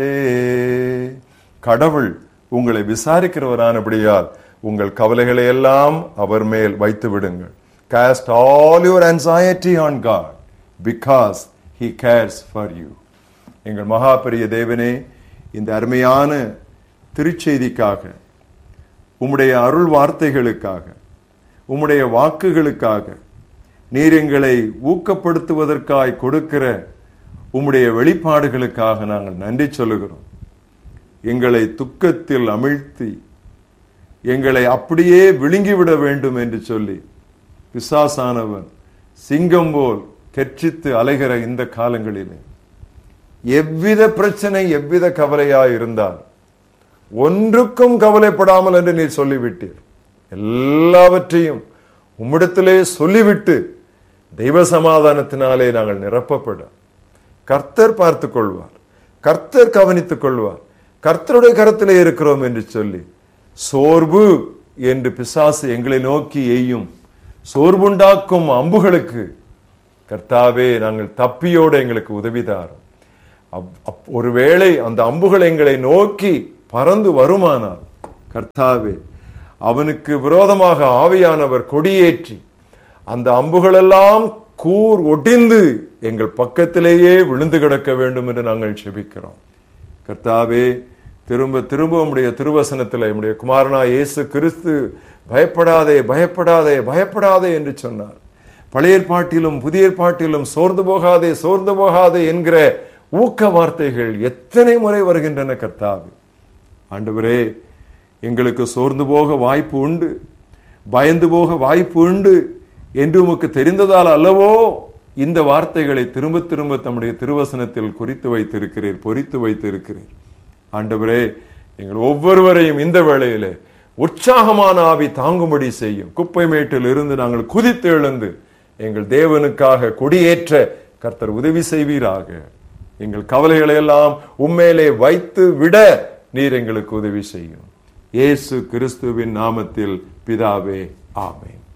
கடவுள் உங்களை விசாரிக்கிறவரானபடியால் உங்கள் கவலைகளை எல்லாம் அவர் மேல் வைத்து விடுங்கள் cast all your anxiety on God because he cares for you எங்கள் மகா பெரிய தேவனே இந்த அருமையான திருச்செய்திக்காக உம்முடைய அருள் வார்த்தைகளுக்காக உம்முடைய வாக்குகளுக்காக நீர் எங்களை ஊக்கப்படுத்துவதற்காய் கொடுக்கிற உம்முடைய வெளிப்பாடுகளுக்காக நாங்கள் நன்றி சொல்லுகிறோம் எங்களை துக்கத்தில் அமிழ்த்தி எங்களை அப்படியே விழுங்கிவிட வேண்டும் என்று சொல்லி பிசாசானவன் சிங்கம் போல் கெர்ச்சித்து அலைகிற இந்த காலங்களிலே எவ்வித பிரச்சனை எவ்வித கவலையாய் இருந்தால் ஒன்றுக்கும் கவலைப்படாமல் என்று நீர் சொல்லிவிட்டீர் எல்லாவற்றையும் உம்மிடத்திலே சொல்லிவிட்டு தெய்வ சமாதானத்தினாலே நாங்கள் நிரப்பப்பட கர்த்தர் பார்த்துக் கொள்வார் கர்த்தர் கவனித்துக் கொள்வார் கர்த்தருடைய கரத்திலே இருக்கிறோம் என்று சொல்லி சோர்வு என்று பிசாசு எங்களை நோக்கி எய்யும் சோர்வுண்டாக்கும் அம்புகளுக்கு கர்த்தாவே நாங்கள் தப்பியோடு எங்களுக்கு உதவி தாரும் அப்- அப்- ஒருவேளை அந்த அம்புகள் எங்களை நோக்கி பறந்து வருமானால் கர்த்தாவே அவனுக்கு விரோதமாக ஆவியானவர் கொடியேற்றி அந்த அம்புகளெல்லாம் கூர் ஒடிந்து எங்கள் பக்கத்திலேயே விழுந்து கிடக்க வேண்டும் என்று நாங்கள் செபிக்கிறோம் கர்த்தாவே திரும்ப திரும்ப உம்முடைய திருவசனத்தில் உம்முடைய குமாரனா இயேசு கிறிஸ்து பயப்படாதே பயப்படாதே பயப்படாதே என்று சொன்னார் பழைய ஏற்பாட்டிலும் புதிய ஏற்பாட்டிலும் சோர்ந்து போகாதே சோர்ந்து போகாதே என்கிற ஊக்க வார்த்தைகள் எத்தனை முறை வருகின்றன கர்த்தாவே ஆண்டவரே எங்களுக்கு சோர்ந்து போக வாய்ப்பு உண்டு பயந்து போக வாய்ப்பு உண்டு என்று உமக்கு தெரிந்ததால் அல்லவோ இந்த வார்த்தைகளை திரும்ப திரும்ப தம்முடைய திருவசனத்தில் குறித்து வைத்திருக்கிறீர் பொறித்து வைத்திருக்கிறீர் ஆண்டவரே எங்கள் ஒவ்வொருவரையும் இந்த வேளையிலே உற்சாகமான ஆவி தாங்கும்படி செய்யும் குப்பை மேட்டில் இருந்து நாங்கள் குதித்து எழுந்து எங்கள் தேவனுக்காக கொடியேற்ற கர்த்தர் உதவி செய்வீராக எங்கள் கவலைகளை எல்லாம் உண்மையிலே வைத்து விட நீர் எங்களுக்கு உதவி செய்யும் இயேசு கிறிஸ்துவின் நாமத்தில் பிதாவே ஆமென்